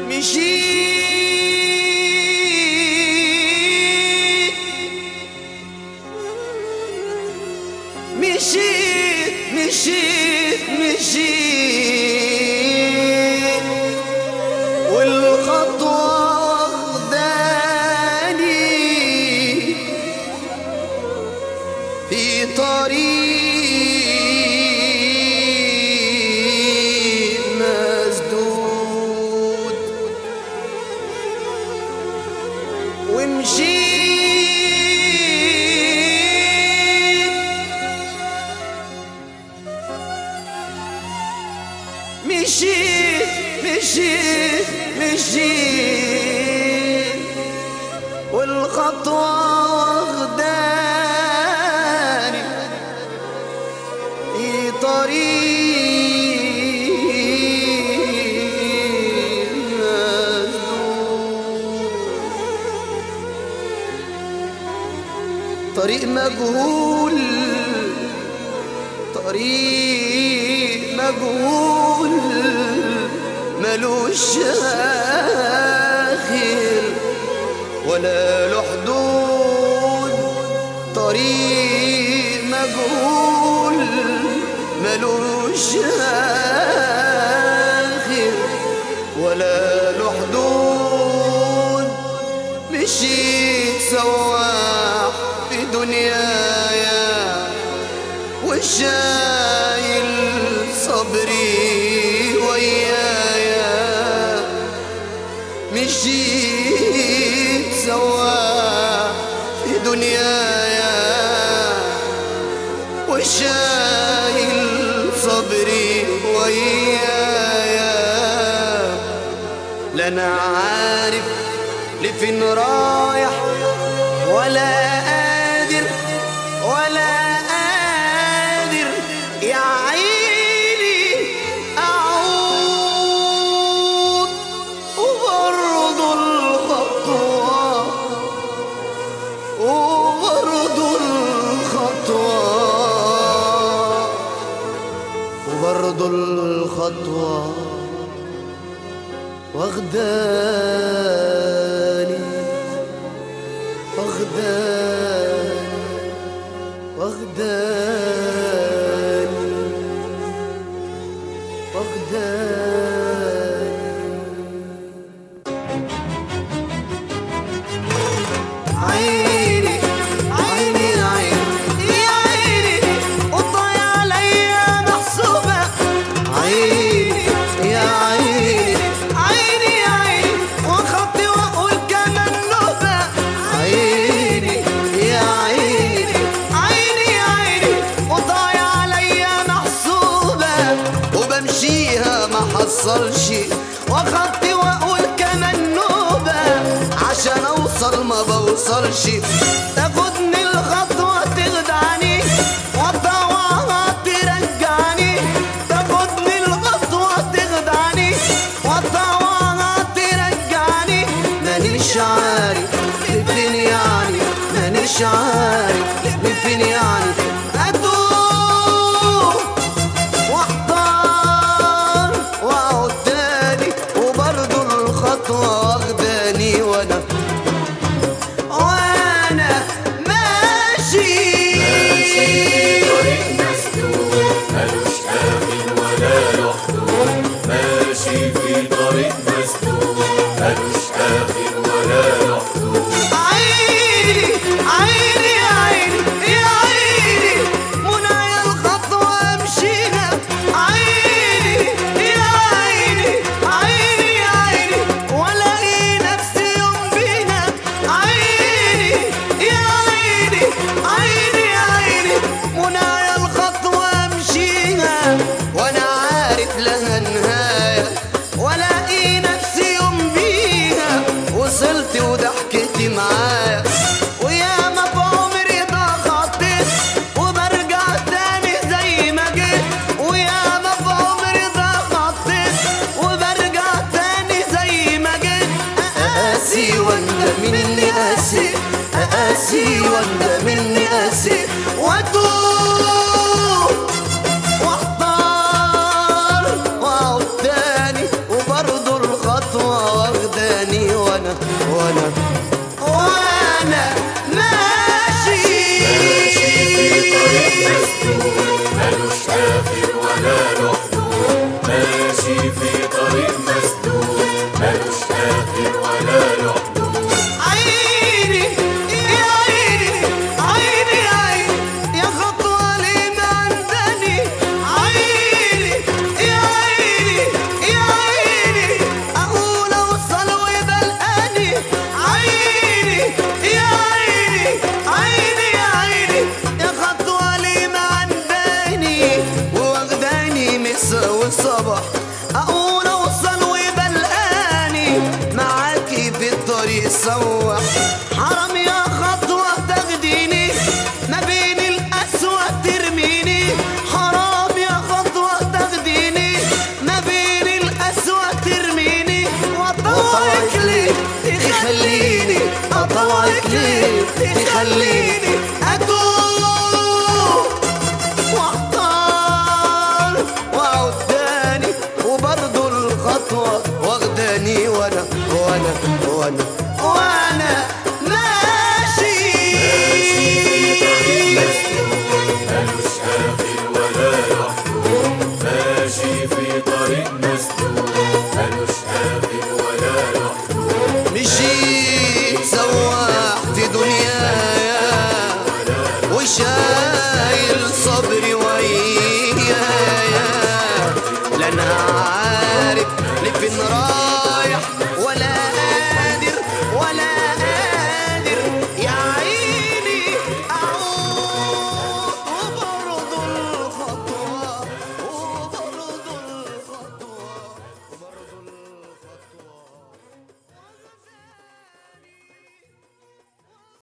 مشيت مشيت مشيت والخطوة واخداني في طريق مسدود ومشيت مشيت مشيت مشيت والخطوة واخداني في طريق مسدود طريق مجهول طريق مجهول ملوش آخر ولا له حدود طريق مجهول ملوش آخر ولا له حدود مشيت سواح في دنيايا وشايل صبري ويايا مشيت سواح في دنيايا وشايل صبري ويايا لا انا عارف لفين رايح ولا قادر ولا قادر يا عيني اعود وبرضه الخطوه وبرضه الخطوه وبرضه الخطوه واخداني واخداني واخداني واخداني عيني عيني عيني يا عيني والضيع عليا محسوبة عيني يا عيني عيني يا عيني وخطي واقول كمان نوبة عيني يا عيني عيني يا عيني والضيع عليا محسوبة وبمشيها ما حصلش وخطي واقول كمان نوبة عشان اوصل ما بوصلش تاخدني الخطوة تخدعني وطوعها ترجعني تاخدني الخطوة تخدعني وطوعها ترجعني مانيش عارف لفين يعني مانيش عارف لفين يعني اتوه واحضر واقعد تاني وبرضه الخطوة واخداني وانا وانا ماشي طريق مسدود ملوش آخر ولا له حدود ماشي في طريق مسدود ملوش آخر ولا له حدود عيني عيني يا عيني يا عيني منايا الخطوة امشيها عيني يا عيني عيني يا عيني والاقي نفسي يوم فينا عيني يا عيني عيني يا عيني منايا الخطوة امشيها وانا عارف لها نهاية والاقي نفسي يوم بيها وصلت وضحكتي معايا ويا ما في عمري ضغطت وبرجع تاني زي ما جيت ويا ما في عمري ضغطت وبرجع تاني زي ما جيت اقاسي وانت مني قاسي اقاسي وانت مني قاسي واتوب واحضر واقعد تاني وبرضه الخطوة والطريق سوح حرام يا خطوة تاخديني ما بين الأسوأ ترميني حرام يا خطوة تاخديني ما بين الأسوأ ترميني وأطوعك ليه تخليني أطوعك ليه تخليني أدوب واختار واقعد تاني وبرضه الخطوة واخداني وانا وانا وانا وانا